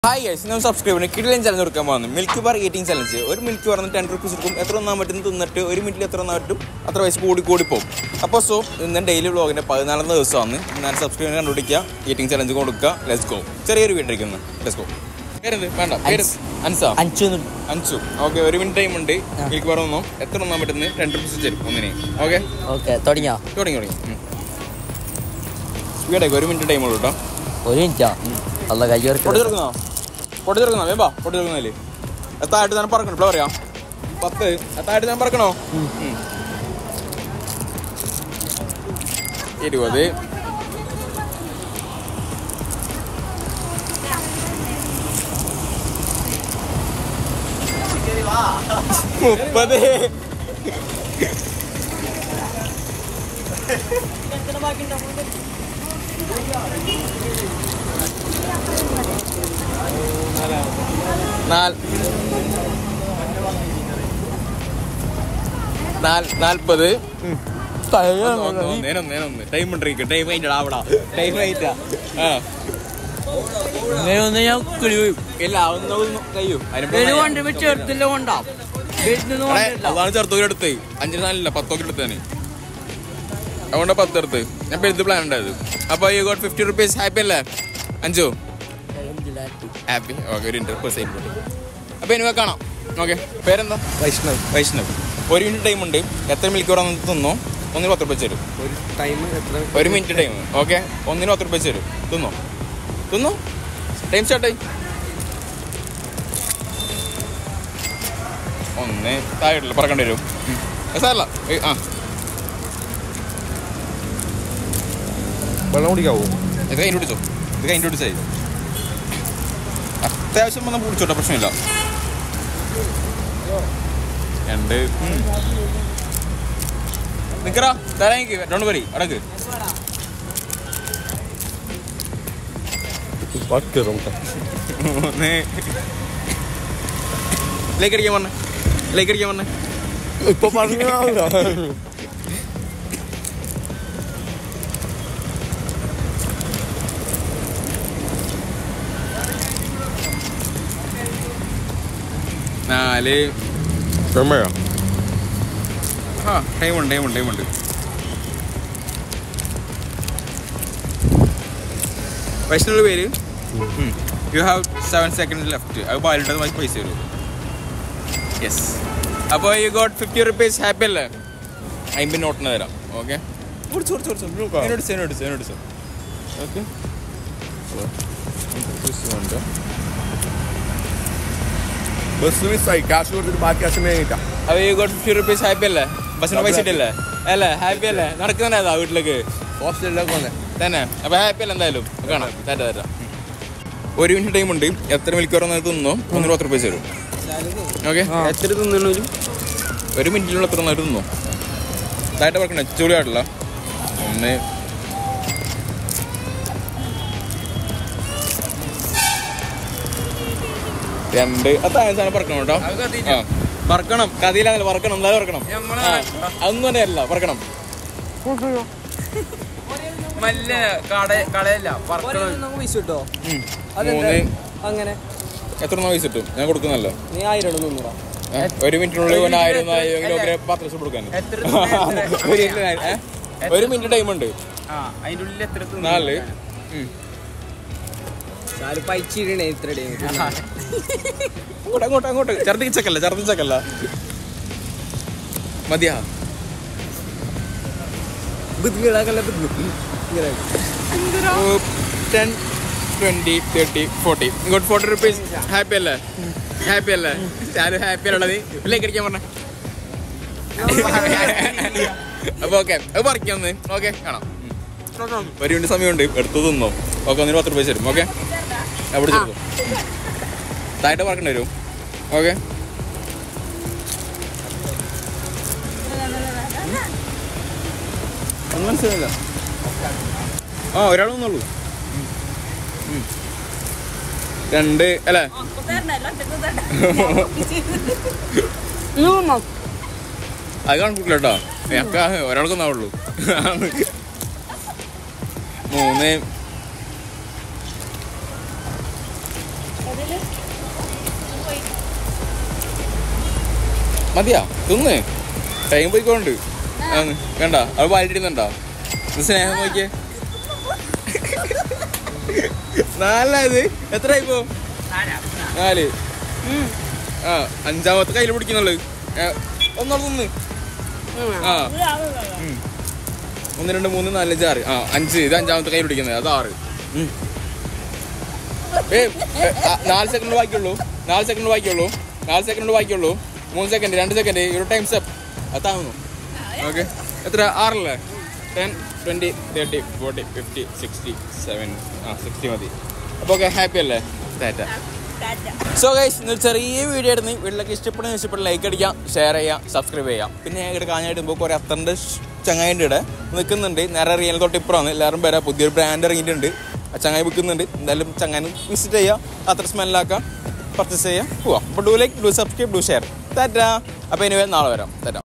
Hi guys ഞാൻ subscribe കിടിലൻ challenge കൊടുക്കാൻ പോകുന്നു മിൽക്ക് ബാർ ഈറ്റിംഗ് ചലഞ്ച് ഒരു മിൽക്ക് ബാർ ടെൻ റുപ്പീസ് എടുക്കും എത്ര ഒന്നാൻ പറ്റും തിന്നിട്ട് ഒരു മിനിറ്റിൽ എത്ര ഒന്നാൻ പറ്റും അത്ര വയസ്സ് കൂടി കൂടി പോകും അപ്പോൾ സോ ഇന്ന് ഡെയിലി വ്ളോഗിൻ്റെ പതിനാലാമത്തെ ദിവസമാണ് ഞാൻ സബ്സ്ക്രൈബ് കണ്ടുപിടിക്കുക ഈറ്റിംഗ് ചലഞ്ച് കൊടുക്കുക ലെറ്റ്സ് ഗോ ചെറിയൊരു വീട്ടിൽ ഇരിക്കുന്നു ലെറ്റ്സ് ഗോ പേരെന്ത് വേണ്ട പേര് അൻസാ അഞ്ചു അഞ്ചു ഓക്കെ ഒരു മിനിറ്റ് ടൈം ഉണ്ട് മിൽക്ക് ബാർ ഒന്നും എത്ര ഒന്നാൻ പറ്റുന്നത് ടെൻ റുപ്പീസ് തരും ഒന്നിനെ ഓക്കെ ഓക്കെ തുടങ്ങിയോ തുടങ്ങി തുടങ്ങി സ്പീഡായി ഒരു മിനിറ്റ് ടൈം ഉള്ളൂ കേട്ടോ ഒരു മിനിറ്റാ അല്ല കൈ പൊട്ടിച്ചെടുക്കുന്നോ പൊട്ടിച്ചെടുക്കുന്നോ വേമ്പാ പൊട്ടിച്ചെടുക്കുന്നല്ലേ എത്തായിട്ട് ഞാൻ പറക്കണം ഇപ്പോൾ പറയാം പത്ത് എത്തായിട്ട് ഞാൻ പറക്കണോ ഉം. ഇരുപത് മുപ്പത് നാല് നാല് നാൽപ്പത് നേനൊന്ന് ടൈം ഉണ്ടിരിക്കും ടൈം കഴിഞ്ഞാ അവിടെ ടൈം കഴിഞ്ഞാ ആ ഒന്ന് ഞാൻ കിളിയും ഇല്ല ഒന്ന് ഒന്ന് കഴിയും കൊണ്ട് ചേർത്തില്ല കൊണ്ടാ അതാണ് ചെറുത്തോക്കി എടുത്ത് അഞ്ചിന് നാലില്ല പത്തോക്കി എടുത്തേന് അതുകൊണ്ട് പത്ത് എടുത്ത് ഞാൻ പെരുത്ത് പ്ലാൻ ഉണ്ടായത് അപ്പൊ you got fifty rupees happy അല്ലേ അഞ്ചു ഹാപ്പി ഓക്കെ ഒരു ഇൻറ്റർ പെർസെൻറ്റ് അപ്പൊ ഇനി കാണാം ഓക്കെ പേരെന്താ വൈഷ്ണവ് വൈഷ്ണവ് ഒരു മിനിറ്റ് ടൈം ഉണ്ട് എത്ര മിനിറ്റ് വരെ തിന്നോ ഒന്നിന് പത്ത് റുപ്യ തരും ഒരു ടൈം എത്ര ഒരു മിനിറ്റ് ടൈം ഓക്കെ ഒന്നിന് പത്ത് റുപ്യ തരും തിന്നോ തിന്നോ ടൈം സ്റ്റാർട്ടായി ഒന്ന് താഴെ പറക്കേണ്ടി വരും ഉം. ഏ, സാരല്ല ഏ, ആ വെള്ളം കുടിക്കാവോ ഇത് കഴിഞ്ഞ് പിടിച്ചോ ഇത് കഴിഞ്ഞ് പിടിച്ചായി അത്യാവശ്യം വന്നാൽ പിടിച്ചോട്ടെ പ്രശ്നമില്ല രണ്ട് നിക്കറാ തരാ എനിക്ക് ഡോണ്ട് വരി അടക്ക് മൂന്ന് ലേക്ക് അടിക്കാൻ പറഞ്ഞേ ലേക്ക് അടിക്കാൻ പറഞ്ഞേ ഇപ്പൊ പറഞ്ഞു നാല് ക്ഷമയോ ആ ടൈം ഉണ്ട് ടൈം ഉണ്ട് ടൈം ഉണ്ട് വൈഷ്ണവ പേര് you have seven second left അത് ബാലിട്ടത് മതി പൈസ തരും യെസ് അപ്പോൾ you got fifty rupees happy അല്ലേ അമ്പത് നോട്ടിന് തരാം ഓക്കെ ഓക്കെ ബസ് മിസ്സായി കാശ് കൊടുത്തിട്ട് ബാക്കി കാശ് മേങ്ങിട്ടാ അപ്പോൾ you got fifty rupees happy അല്ലേ ബസ്സിന് പൈസ ഇട്ടില്ലേ അല്ലേ ഹാപ്പി അല്ലേ നടക്കുന്നതാ വീട്ടിലേക്ക് ഹോസ്റ്റലിലേക്ക് വന്നേ തന്നെ അപ്പൊ ഹാപ്പി അല്ല എന്തായാലും കാണാം തരാം തരാം ഒരു മിനിറ്റ് ടൈം ഉണ്ട് എത്ര മിനിറ്റ് വരെ തിന്നോ ഒന്നര പത്ത് റുപ്യ തരും ഓക്കെ എത്ര തിന്നൊരു ഒരു മിനിറ്റിലുള്ള എത്ര നേരം തിന്നോ തായിട്ട് പറക്കണേ ചൂടി ആട്ടില്ല ഒന്ന് രണ്ട് അത്തായ സാധനം പറക്കണം കേട്ടോ ആ പറക്കണം കഥയിലാണല്ലോ പറക്കണം എന്തായാലും പറക്കണം ആ, അതൊന്നും തന്നെ അല്ല പറക്കണം മല്ല കട കടയല്ല പൈസ കിട്ടോ ഉം. മൂന്ന് അങ്ങനെ എത്ര പൈസ കിട്ടും ഞാൻ കൊടുക്കുന്നല്ലോ നീ ആയിരം തിന്നൂടാ ഏ? ഒരു മിനിറ്റിനുള്ളിൽ ഒരു ആയിരം ആയിരം ഒക്കെ പത്ത് ലക്ഷം കൊടുക്കാൻ എത്ര ഒരു മിനിറ്റ് നേരം, ഏ? ഒരു മിനിറ്റ് ടൈം ഉണ്ട് ആ അതിന്റെ ഉള്ളിൽ എത്ര തിന്നു? നാല് ഉം. പൈച്ചിടണേ ഇത്ര അങ്ങോട്ട് അങ്ങോട്ട് അങ്ങോട്ട് ഛർദിച്ചക്കല്ല ഛർദിച്ചക്കല്ല മതിയാ ടെൻ ട്വന്റി തേർട്ടി ഫോർട്ടി ഇങ്ങോട്ട് ഫോർട്ടി റുപ്പീസ് ഹാപ്പി അല്ലേ ഹാപ്പി അല്ലേ ഞാനും ഹാപ്പി ഉള്ളത് ഇല്ലേക്ക് അടിക്കാൻ പറഞ്ഞ അപ്പൊ ഓക്കെ അത് പറിക്കാന്ന് ഓക്കെ കാണാം ഉം. ഒരു മിനിറ്റ് സമയമുണ്ട് എടുത്തു തിന്നോ ഓക്കെ ഒന്നിന് പത്ത് റുപ്പീസ് തരും ഓക്കെ എവിടെ ചെറുക്കും തായിട്ട് പറക്കേണ്ടി വരും ഓക്കെ ഒന്നും മനസ്സിലായില്ല ആ ഒരാൾ വന്നോളൂ രണ്ട് അല്ലേ അത് കണക്കൂട്ടില്ല കേട്ടോ ഞങ്ങൾക്ക് ഒരാൾക്കൊന്നാവുള്ളൂ മൂന്ന് മതിയാ തിന്ന് ടൈം പോയിക്കോണ്ട് ആന്ന്. കണ്ട അത് വാലിട്ടിരുന്നുണ്ടോ ഇത് സ്നേഹം നോക്കിയേ നാലായത് എത്ര ഇപ്പോ നാല് ആ അഞ്ചാമത്തെ കയ്യിൽ പിടിക്കുന്നുള്ളു ഒന്നോട് നിന്ന് ആ ഉം. ഒന്ന് രണ്ട് മൂന്ന് നാല് അഞ്ച് ആറ് ആ അഞ്ച് ഇത് അഞ്ചാമത്തെ കയ്യിൽ പിടിക്കുന്നത് അത് ആറ് ഉം. ഏ ഏ, ആ, നാല് സെക്കൻഡ് ബാക്കിയുള്ളൂ നാല് സെക്കൻഡ് ബാക്കിയുള്ളൂ നാല് സെക്കൻഡ് ബാക്കിയുള്ളൂ മൂന്ന് സെക്കൻഡ് രണ്ട് സെക്കൻഡ് ഒരു ടൈം സ്റ്റെപ്പ് അതാവുന്നു ഓക്കെ എത്ര ആറല്ലേ ten twenty thirty forty fifty sixty seven ആ സിക്സ്റ്റി മതി അപ്പോൾ ഓക്കെ ഹാപ്പി അല്ലേ ടാറ്റ സോ ഗൈസ് ഇന്നൊരു ചെറിയ വീഡിയോ ആയിരുന്നു വീട്ടിലൊക്കെ ഇഷ്ടപ്പെടുന്ന ഇഷ്ടപ്പെട്ട ലൈക്ക് അടിക്കാം ഷെയർ ചെയ്യാം സബ്സ്ക്രൈബ് ചെയ്യാം പിന്നെ ഇവിടെ കാഞ്ഞായിട്ട് ഇപ്പോൾ കുറേ അത്തറിൻ്റെ ചങ്ങായിൻ്റെ ഇവിടെ നിൽക്കുന്നുണ്ട് നേരെ റിയൽ തൊട്ട് ഇപ്പുറമാണ് എല്ലാവരും വരാം പുതിയൊരു ബ്രാൻഡ് ഇറങ്ങിയിട്ടുണ്ട് ആ ചങ്ങായി വിൽക്കുന്നുണ്ട് എന്തായാലും ചങ്ങാനും വിസിറ്റ് ചെയ്യാം അത്ര സ്മെല്ലാക്കാം പർച്ചേസ് ചെയ്യാം പോവാം അപ്പോൾ do like do subscribe do share that അപ്പോൾ ഇനി നാളെ വരാം താറ്റ